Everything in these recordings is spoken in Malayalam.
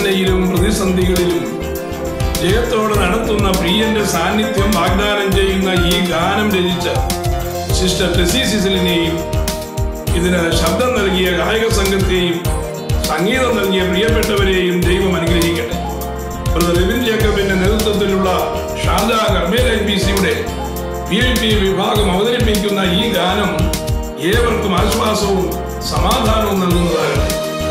വേദനയിലും പ്രതിസന്ധികളിലും ജയത്തോടെ നടത്തുന്ന പ്രിയന്റെ സാന്നിധ്യം വാഗ്ദാനം ചെയ്യുന്ന ഈ ഗാനം രചിച്ച സിസ്റ്റർ ടെസി സിസിലിനെയും ഇതിന് ശബ്ദം നൽകിയ ഗായക സംഘത്തെയും സംഗീതം നൽകിയ പ്രിയപ്പെട്ടവരെയും ദൈവം അനുഗ്രഹിക്കട്ടെ ബ്രദർ രവിൻ ജേക്കബിന്റെ നേതൃത്വത്തിലുള്ള ഷാജ കർമ്മേൽ എൻ ബി സിയുടെ പി ഐ പി വിഭാഗം അവതരിപ്പിക്കുന്ന ഈ ഗാനം ഏവർക്കും ആശ്വാസവും സമാധാനവും നൽകുന്നതാകട്ടെ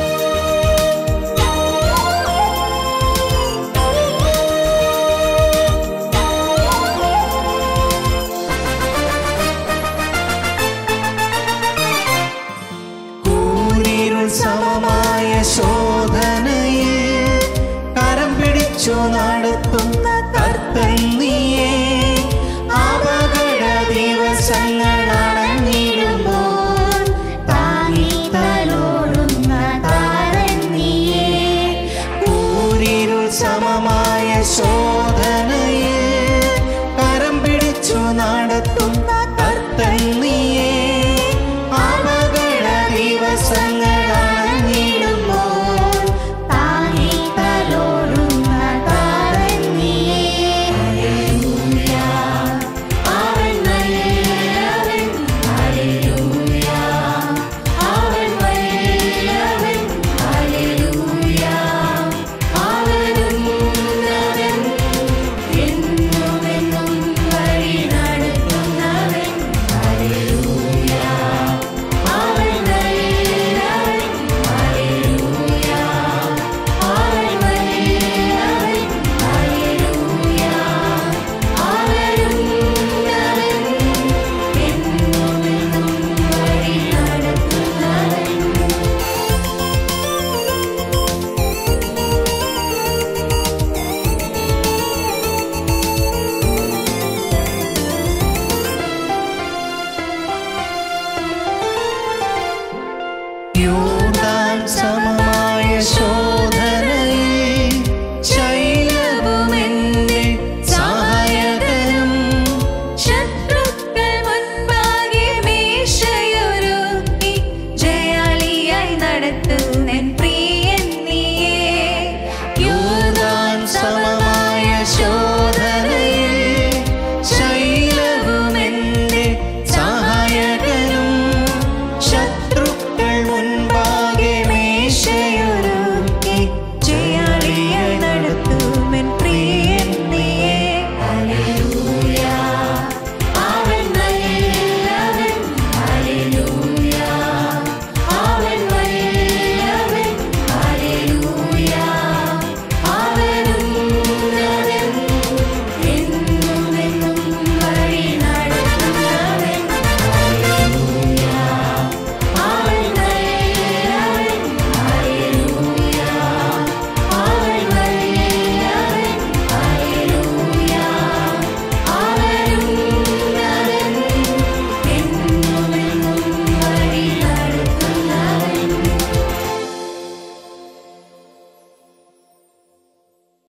കൂരിരുൾ സമമായ ശോധനയിൽ കരം പിടിച്ചു നടത്തുന്ന കർത്തൻ നീയേ അപകട ദിവസങ്ങൾ അണഞ്ഞിടുമ്പോൾ താങ്ങി തലോടുന്ന താരൻ നീയേ കൂരിരുൾ സമമായ ശോധനയിൽ